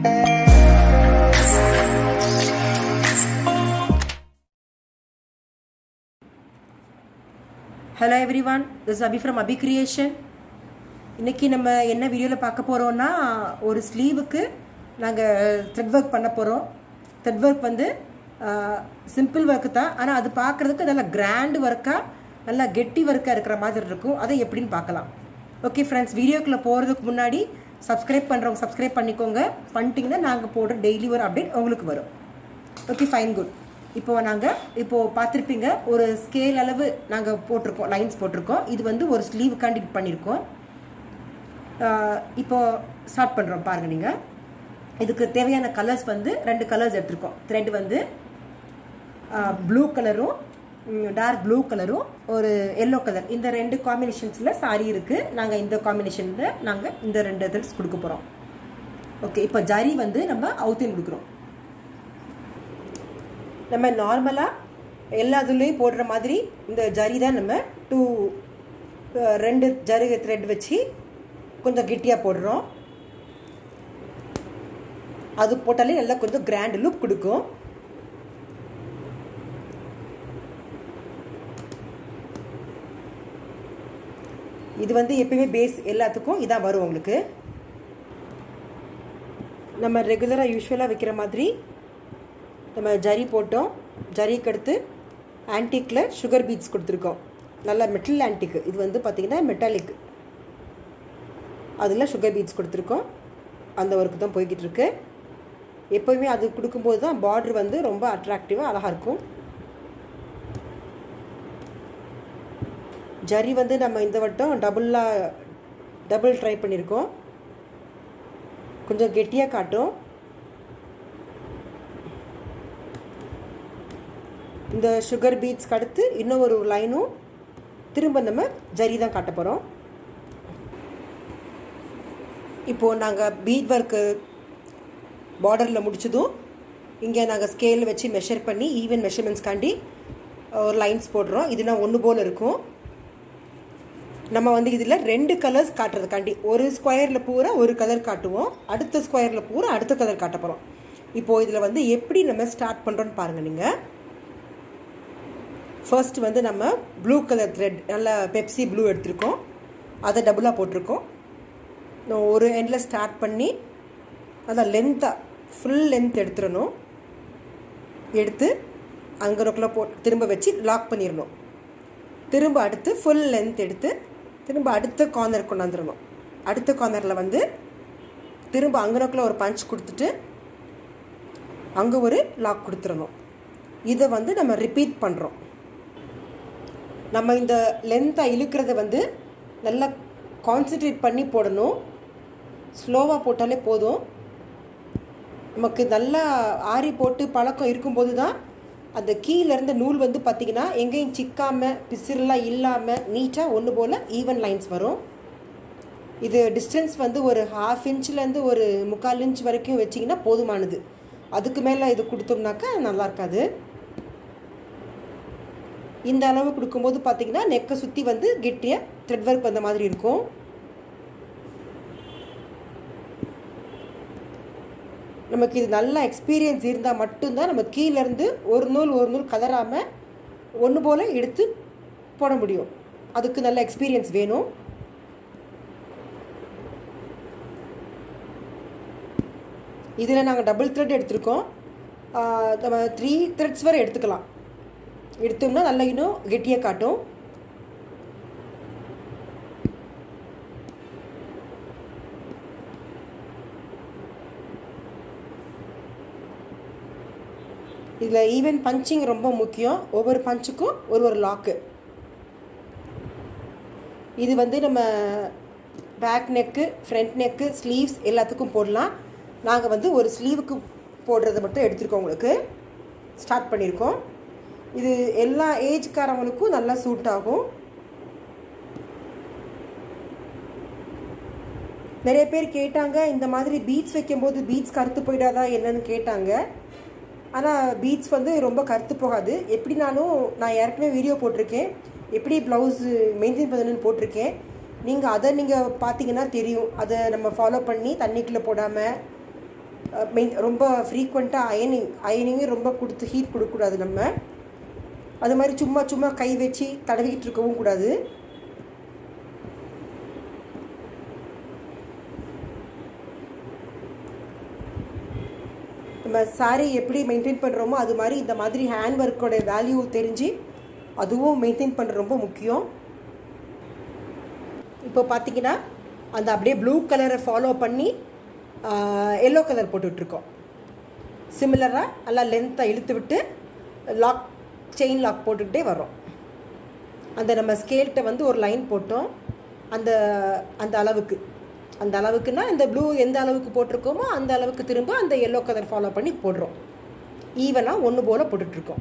hello everyone this Abhi from Abhi creation இன்றைக்கி நம்ம என்ன வீடியோவில் பார்க்க போகிறோம்னா ஒரு ஸ்லீவுக்கு நாங்கள் த்ரெட் ஒர்க் பண்ண போகிறோம் த்ரெட் ஒர்க் வந்து சிம்பிள் ஒர்க்கு தான் ஆனால் அது பார்க்குறதுக்கு நல்லா கிராண்ட் ஒர்க்காக நல்லா கெட்டி ஒர்க்காக இருக்கிற மாதிரி இருக்கும் அதை எப்படின்னு பார்க்கலாம் ஓகே ஃப்ரெண்ட்ஸ் வீடியோக்குள்ளே போகிறதுக்கு முன்னாடி சப்ஸ்கிரைப் பண்ணுறவங்க சப்ஸ்கிரைப் பண்ணிக்கோங்க பண்ணிட்டீங்கன்னா நாங்கள் போடுற டெய்லி ஒரு அப்டேட் உங்களுக்கு வரும் ஓகே ஃபைன் குட் இப்போ நாங்கள் இப்போது பார்த்துருப்பீங்க ஒரு ஸ்கேல் அளவு நாங்கள் போட்டிருக்கோம் லைன்ஸ் போட்டிருக்கோம் இது வந்து ஒரு ஸ்லீவுக்காண்டி பண்ணியிருக்கோம் இப்போ ஸ்டார்ட் பண்ணுறோம் பாருங்கள் நீங்கள் இதுக்கு தேவையான கலர்ஸ் வந்து ரெண்டு கலர்ஸ் எடுத்திருக்கோம் த்ரெட் வந்து ப்ளூ கலரும் டார்க் ப்ளூ கலரும் ஒரு எல்லோ கலர் இந்த ரெண்டு காம்பினேஷன்ஸில் சாரி இருக்குது நாங்கள் இந்த காம்பினேஷனில் நாங்கள் இந்த ரெண்டு த்ரெட்ஸ் கொடுக்க போகிறோம் ஓகே இப்போ ஜரி வந்து நம்ம அவுத்தின் கொடுக்குறோம் நம்ம நார்மலாக எல்லா இதுலேயும் போடுற மாதிரி இந்த ஜரி தான் நம்ம டூ ரெண்டு ஜருக த்ரெட் வச்சு கொஞ்சம் கெட்டியாக போடுறோம் அது போட்டாலே நல்லா கொஞ்சம் கிராண்ட் லுக் கொடுக்கும் இது வந்து எப்பயுமே பேஸ் எல்லாத்துக்கும் இதான் வரும் உங்களுக்கு நம்ம ரெகுலராக யூஸ்வலாக வைக்கிற மாதிரி நம்ம ஜரி போட்டோம் ஜரிக்கு அடுத்து ஆன்டிக்கில் சுகர் பீட்ஸ் கொடுத்துருக்கோம் நல்ல மெட்டல் ஆன்டிக்கு இது வந்து பார்த்திங்கன்னா மெட்டாலிக் அதில் சுகர் பீட்ஸ் கொடுத்துருக்கோம் அந்த ஒர்க்கு தான் போய்கிட்டு இருக்கு எப்போயுமே அது கொடுக்கும்போது தான் பார்டர் வந்து ரொம்ப அட்ராக்டிவாக அழகாக இருக்கும் ஜரி வந்து நம்ம இந்த வட்டம் டபுளாக டபுள் ட்ரை பண்ணியிருக்கோம் கொஞ்சம் கெட்டியாக காட்டும் இந்த சுகர் பீட்ஸ்க்கு அடுத்து இன்னும் ஒரு லைனும் திரும்ப நம்ம ஜரி தான் காட்ட போகிறோம் இப்போது நாங்கள் பீட் ஒர்க்கு பார்டரில் முடிச்சதும் இங்கே நாங்கள் ஸ்கேல் வச்சு மெஷர் பண்ணி ஈவன் மெஷர்மெண்ட்ஸ்காண்டி ஒரு லைன்ஸ் போடுறோம் இதுனா ஒன்று போல் இருக்கும் நம்ம வந்து இதில் ரெண்டு கலர்ஸ் காட்டுறதுக்காண்டி ஒரு ஸ்கொயரில் பூரா ஒரு கலர் காட்டுவோம் அடுத்த ஸ்கொயரில் பூரா அடுத்த கலர் காட்ட போகிறோம் இப்போது இதில் வந்து எப்படி நம்ம ஸ்டார்ட் பண்ணுறோன்னு பாருங்கள் நீங்கள் ஃபர்ஸ்ட் வந்து நம்ம ப்ளூ கலர் த்ரெட் நல்ல பெப்சி ப்ளூ எடுத்திருக்கோம் அதை டபுளாக போட்டிருக்கோம் ஒரு எண்டில் ஸ்டார்ட் பண்ணி அதான் லென்த்தாக ஃபுல் லென்த் எடுத்துடணும் எடுத்து அங்கே போ திரும்ப வச்சு லாக் பண்ணிடணும் திரும்ப அடுத்து ஃபுல் லென்த் எடுத்து திரும்ப அடுத்த கார்னர் கொண்டாந்துடணும் அடுத்த கார்னரில் வந்து திரும்ப அங்கனக்குள்ள ஒரு பஞ்ச் கொடுத்துட்டு அங்கே ஒரு லாக் கொடுத்துடணும் இதை வந்து நம்ம ரிப்பீட் பண்ணுறோம் நம்ம இந்த லென்த்தை இழுக்கிறத வந்து நல்லா கான்சன்ட்ரேட் பண்ணி போடணும் ஸ்லோவாக போட்டாலே போதும் நமக்கு நல்லா ஆரி போட்டு பழக்கம் இருக்கும்போது தான் அந்த கீழேருந்து நூல் வந்து பார்த்திங்கன்னா எங்கேயும் சிக்காமல் பிசிறலாம் இல்லாமல் நீட்டாக ஒன்று போல் ஈவன் லைன்ஸ் வரும் இது டிஸ்டன்ஸ் வந்து ஒரு ஹாஃப் இன்ச்லேருந்து ஒரு முக்கால் இன்ச் வரைக்கும் வச்சிங்கன்னா போதுமானது அதுக்கு மேலே இது கொடுத்தோம்னாக்கா நல்லா இருக்காது இந்த அளவு கொடுக்கும்போது பார்த்தீங்கன்னா நெக்கை சுற்றி வந்து கெட்டியாக த்ரெட் ஒர்க் வந்த மாதிரி இருக்கும் நமக்கு இது நல்ல எக்ஸ்பீரியன்ஸ் இருந்தால் மட்டும்தான் நம்ம கீழேருந்து ஒரு நூல் ஒரு நூல் கதறாமல் ஒன்று போல் எடுத்து போட முடியும் அதுக்கு நல்ல எக்ஸ்பீரியன்ஸ் வேணும் இதில் நாங்கள் டபுள் த்ரெட் எடுத்திருக்கோம் நம்ம த்ரீ த்ரெட்ஸ் வரை எடுத்துக்கலாம் எடுத்தோம்னா நல்லா இன்னும் கெட்டியாக காட்டும் இதில் ஈவன் பஞ்சிங் ரொம்ப முக்கியம் ஒவ்வொரு பஞ்சுக்கும் ஒரு ஒரு லாக்கு இது வந்து நம்ம back neck front neck sleeves எல்லாத்துக்கும் போடலாம் நாங்கள் வந்து ஒரு ஸ்லீவுக்கு போடுறது மட்டும் எடுத்துருக்கோம் உங்களுக்கு ஸ்டார்ட் பண்ணியிருக்கோம் இது எல்லா ஏஜ்காரவங்களுக்கும் நல்லா சூட் ஆகும் நிறைய பேர் கேட்டாங்க இந்த மாதிரி பீட்ஸ் வைக்கும்போது பீட்ஸ் கருத்து போயிடாதா என்னன்னு கேட்டாங்க ஆனால் பீட்ஸ் வந்து ரொம்ப கருத்து போகாது எப்படினாலும் நான் ஏற்கனவே வீடியோ போட்டிருக்கேன் எப்படி ப்ளவுஸ் மெயின்டைன் பண்ணணும்னு போட்டிருக்கேன் நீங்கள் அதை நீங்கள் பார்த்தீங்கன்னா தெரியும் அதை நம்ம ஃபாலோ பண்ணி தண்ணிக்குள்ளே போடாமல் மெயின் ரொம்ப ஃப்ரீக்வெண்ட்டாக அயனிங் அயனிங்கு ரொம்ப கொடுத்து ஹீட் கொடுக்கக்கூடாது நம்ம அது மாதிரி சும்மா சும்மா கை வச்சு தடவிக்கிட்டு இருக்கவும் கூடாது நம்ம சாரீ எப்படி மெயின்டைன் பண்ணுறோமோ அது மாதிரி இந்த மாதிரி ஹேண்ட் ஒர்க்கோட வேல்யூ தெரிஞ்சு அதுவும் மெயின்டைன் பண்ணுறது ரொம்ப முக்கியம் இப்போ பார்த்தீங்கன்னா அந்த அப்படியே ப்ளூ கலரை ஃபாலோ பண்ணி எல்லோ கலர் போட்டுட்ருக்கோம் சிமிலராக நல்லா லென்த்தாக இழுத்து விட்டு லாக் செயின் லாக் போட்டுக்கிட்டே வரோம் அந்த நம்ம ஸ்கேல்கிட்ட வந்து ஒரு லைன் போட்டோம் அந்த அந்த அளவுக்கு அந்த அளவுக்குன்னா இந்த ப்ளூ எந்த அளவுக்கு போட்டிருக்கோமோ அந்த அளவுக்கு திரும்ப அந்த எல்லோ கலர் ஃபாலோ பண்ணி போடுறோம் ஈவனாக ஒன்று போல் போட்டுட்ருக்கோம்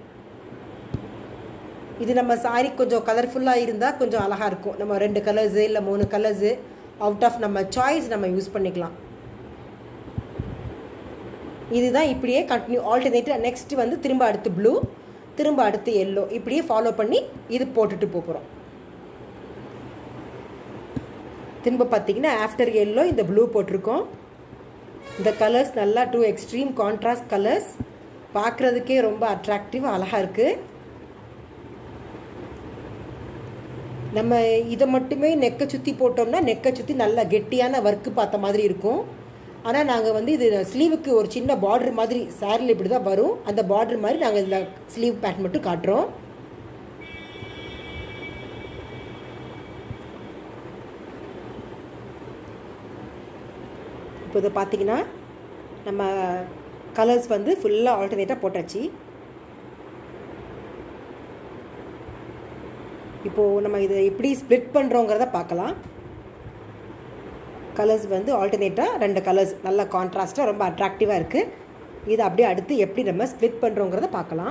இது நம்ம சாரி கொஞ்சம் கலர்ஃபுல்லாக இருந்தால் கொஞ்சம் அழகாக இருக்கும் நம்ம ரெண்டு கலர்ஸு இல்லை மூணு கலர்ஸு அவுட் ஆஃப் நம்ம சாய்ஸ் நம்ம யூஸ் பண்ணிக்கலாம் இதுதான் இப்படியே கண்டினியூ ஆல்டர்னேட்டிவ் நெக்ஸ்ட் வந்து திரும்ப அடுத்து ப்ளூ திரும்ப அடுத்து எல்லோ இப்படியே ஃபாலோ பண்ணி இது போட்டுட்டு போகிறோம் திரும்ப பார்த்தீங்கன்னா ஆஃப்டர் எல்லோ இந்த ப்ளூ போட்டிருக்கோம் இந்த கலர்ஸ் நல்லா டூ எக்ஸ்ட்ரீம் கான்ட்ராஸ்ட் கலர்ஸ் பார்க்குறதுக்கே ரொம்ப அட்ராக்டிவ் அழகாக இருக்குது நம்ம இதை மட்டுமே நெக்கை சுற்றி போட்டோம்னா நெக்கை சுற்றி நல்லா கெட்டியான ஒர்க்கு பார்த்த மாதிரி இருக்கும் ஆனால் நாங்கள் வந்து இது ஸ்லீவுக்கு ஒரு சின்ன பார்டர் மாதிரி சாரியில் இப்படி தான் வரும் அந்த பார்டர் மாதிரி நாங்கள் இதில் ஸ்லீவ் பேண்ட் மட்டும் காட்டுறோம் இப்போ இதை பார்த்தீங்கன்னா நம்ம கலர்ஸ் வந்து ஃபுல்லாக ஆல்டர்னேட்டாக போட்டாச்சு இப்போது நம்ம இதை எப்படி ஸ்ப்ளிட் பண்ணுறோங்கிறத பார்க்கலாம் கலர்ஸ் வந்து ஆல்டர்னேட்டாக ரெண்டு கலர்ஸ் நல்ல கான்ட்ராஸ்ட்டாக ரொம்ப அட்ராக்டிவாக இருக்குது இதை அப்படியே அடுத்து எப்படி நம்ம ஸ்ப்ளிட் பண்ணுறோங்கிறத பார்க்கலாம்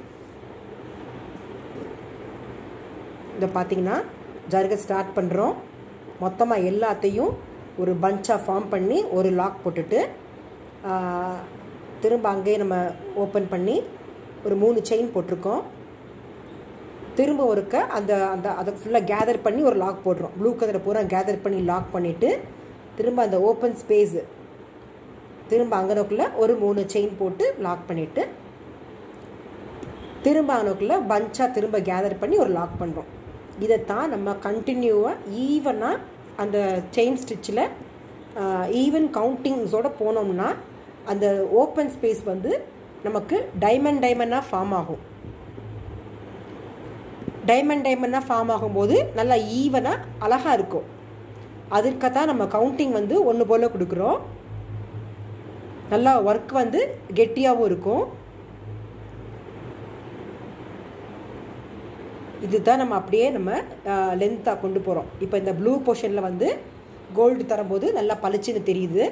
இதை பார்த்தீங்கன்னா ஜருகை ஸ்டார்ட் பண்ணுறோம் மொத்தமாக எல்லாத்தையும் ஒரு பஞ்சாக ஃபார்ம் பண்ணி ஒரு லாக் போட்டுட்டு திரும்ப அங்கேயே நம்ம ஓப்பன் பண்ணி ஒரு மூணு செயின் போட்டிருக்கோம் திரும்ப ஒருக்க அந்த அந்த அதை ஃபுல்லாக கேதர் பண்ணி ஒரு லாக் போடுறோம் ப்ளூ கலரை பூரா கேதர் பண்ணி லாக் பண்ணிவிட்டு திரும்ப அந்த ஓப்பன் ஸ்பேஸு திரும்ப அங்கனக்குள்ளே ஒரு மூணு செயின் போட்டு லாக் பண்ணிவிட்டு திரும்ப அங்கனக்குள்ளே பஞ்சாக திரும்ப கேதர் பண்ணி ஒரு லாக் பண்ணுறோம் இதைத்தான் நம்ம கண்டினியூவாக ஈவனாக அந்த செயின் ஸ்டிச்சில் ஈவன் கவுண்டிங்ஸோடு போனோம்னா அந்த ஓப்பன் ஸ்பேஸ் வந்து நமக்கு டைமண்ட் டைமண்டாக ஃபார்ம் ஆகும் டைமண்ட் டைமண்டாக ஃபார்ம் ஆகும்போது நல்லா ஈவனாக அழகாக இருக்கும் அதற்கு தான் நம்ம கவுண்டிங் வந்து ஒன்று போல் கொடுக்குறோம் நல்லா ஒர்க் வந்து கெட்டியாகவும் இருக்கும் இதுதான் நம்ம அப்படியே நம்ம லென்த்தாக கொண்டு போகிறோம் இப்போ இந்த ப்ளூ போர்ஷனில் வந்து கோல்டு தரும்போது நல்லா பளிச்சுன்னு தெரியுது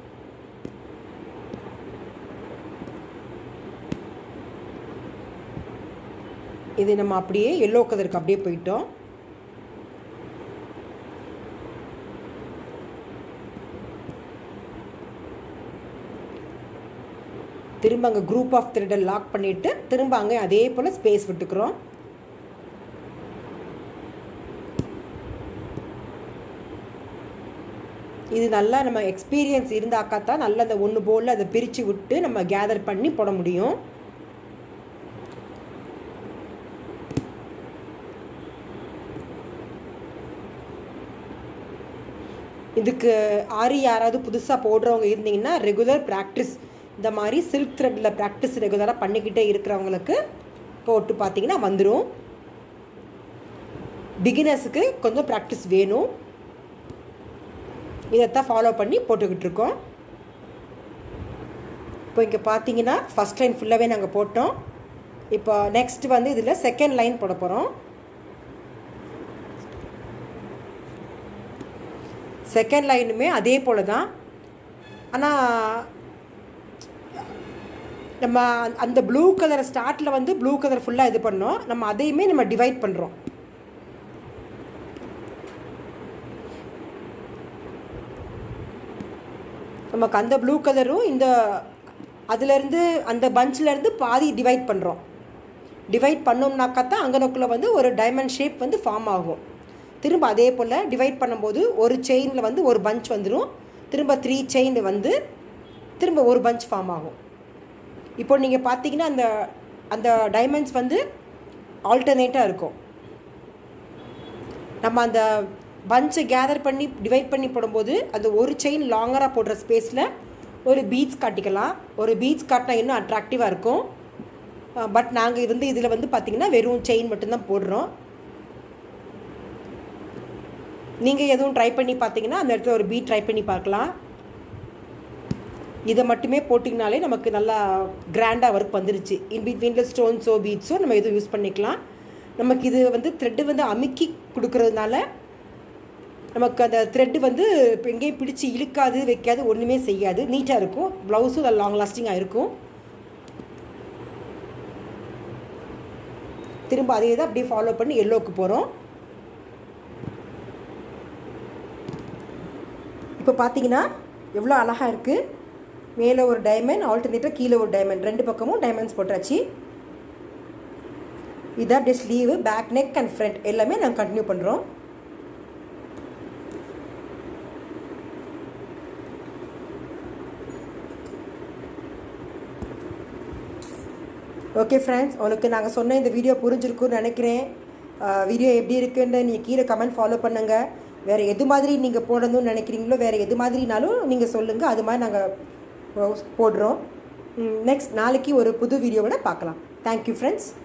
இது நம்ம அப்படியே எல்லோ கலருக்கு அப்படியே போயிட்டோம் திரும்ப அங்கே குரூப் ஆஃப் த்ரெட்டை லாக் பண்ணிவிட்டு திரும்ப அங்கே அதே போல் ஸ்பேஸ் விட்டுக்கிறோம் இது நல்லா நம்ம எக்ஸ்பீரியன்ஸ் இருந்தாக்கா தான் நல்லா அந்த ஒன்று போல் அதை பிரித்து விட்டு நம்ம கேதர் பண்ணி போட முடியும் இதுக்கு ஆரி யாராவது புதுசாக போடுறவங்க இருந்தீங்கன்னா ரெகுலர் ப்ராக்டிஸ் இந்த மாதிரி சில்க் த்ரெட்டில் ப்ராக்டிஸ் ரெகுலராக பண்ணிக்கிட்டே இருக்கிறவங்களுக்கு போட்டு பார்த்தீங்கன்னா வந்துடும் பிகினர்ஸுக்கு கொஞ்சம் ப்ராக்டிஸ் வேணும் இதைத்தான் ஃபாலோ பண்ணி போட்டுக்கிட்டு இருக்கோம் இப்போ இங்கே பார்த்தீங்கன்னா ஃபஸ்ட் லைன் ஃபுல்லாகவே நாங்கள் போட்டோம் இப்போ நெக்ஸ்ட் வந்து இதில் செகண்ட் லைன் போட போகிறோம் செகண்ட் லைனுமே அதே போல் தான் ஆனால் நம்ம அந்த ப்ளூ கலரை ஸ்டார்ட்டில் வந்து ப்ளூ கலர் ஃபுல்லாக இது பண்ணோம் நம்ம அதையுமே நம்ம டிவைட் பண்ணுறோம் நமக்கு அந்த ப்ளூ கலரும் இந்த அதுலேருந்து அந்த பஞ்சிலேருந்து பாதி டிவைட் பண்ணுறோம் டிவைட் பண்ணோம்னாக்கா தான் அங்கனக்குள்ளே வந்து ஒரு டைமண்ட் ஷேப் வந்து ஃபார்ம் ஆகும் திரும்ப அதே போல் டிவைட் பண்ணும்போது ஒரு செயினில் வந்து ஒரு பஞ்ச் வந்துடும் திரும்ப த்ரீ செயின் வந்து திரும்ப ஒரு பஞ்ச் ஃபார்ம் ஆகும் இப்போ நீங்கள் பார்த்தீங்கன்னா அந்த அந்த டைமண்ட்ஸ் வந்து ஆல்டர்னேட்டாக இருக்கும் நம்ம அந்த பஞ்சை கேதர் பண்ணி டிவைட் பண்ணி போடும்போது அந்த ஒரு செயின் லாங்கராக போடுற ஸ்பேஸில் ஒரு பீட்ஸ் காட்டிக்கலாம் ஒரு பீட்ஸ் காட்டினா இன்னும் அட்ராக்டிவாக இருக்கும் பட் நாங்கள் வந்து இதில் வந்து பார்த்திங்கன்னா வெறும் செயின் மட்டும்தான் போடுறோம் நீங்கள் எதுவும் ட்ரை பண்ணி பார்த்தீங்கன்னா அந்த இடத்துல ஒரு பீட் ட்ரை பண்ணி பார்க்கலாம் இதை மட்டுமே போட்டிங்கனாலே நமக்கு நல்லா கிராண்டாக ஒர்க் வந்துருச்சு இன் பிட்வீனில் ஸ்டோன்ஸோ பீட்ஸோ நம்ம எதுவும் யூஸ் பண்ணிக்கலாம் நமக்கு இது வந்து த்ரெட்டு வந்து அமுக்கி கொடுக்கறதுனால நமக்கு அந்த த்ரெட்டு வந்து இப்போ எங்கேயும் பிடிச்சி இழுக்காது வைக்காது ஒன்றுமே செய்யாது நீட்டாக இருக்கும் ப்ளவுஸும் அது லாங் லாஸ்டிங்காக இருக்கும் திரும்ப அதே தான் அப்படியே ஃபாலோ பண்ணி எல்லோவுக்கு போகிறோம் இப்போ பார்த்தீங்கன்னா எவ்வளோ அழகாக இருக்குது மேலே ஒரு டைமண்ட் ஆல்டர்னேட்டாக கீழே ஒரு டைமண்ட் ரெண்டு பக்கமும் டைமண்ட்ஸ் போட்டாச்சு இதான் அப்படியே sleeve back neck and front எல்லாமே நாங்கள் கண்டினியூ பண்ணுறோம் ஓகே ஃப்ரெண்ட்ஸ் உனக்கு நாங்கள் சொன்ன இந்த வீடியோ புரிஞ்சிருக்குன்னு நினைக்கிறேன் வீடியோ எப்படி இருக்குன்னு நீங்கள் கீழே கமெண்ட் ஃபாலோ பண்ணுங்கள் வேறு எது மாதிரி நீங்கள் போடணும்னு நினைக்கிறீங்களோ வேறு எது மாதிரினாலும் நீங்கள் சொல்லுங்கள் அது மாதிரி நாங்கள் போடுறோம் நெக்ஸ்ட் நாளைக்கு ஒரு புது வீடியோவோட பார்க்கலாம் தேங்க்யூ ஃப்ரெண்ட்ஸ்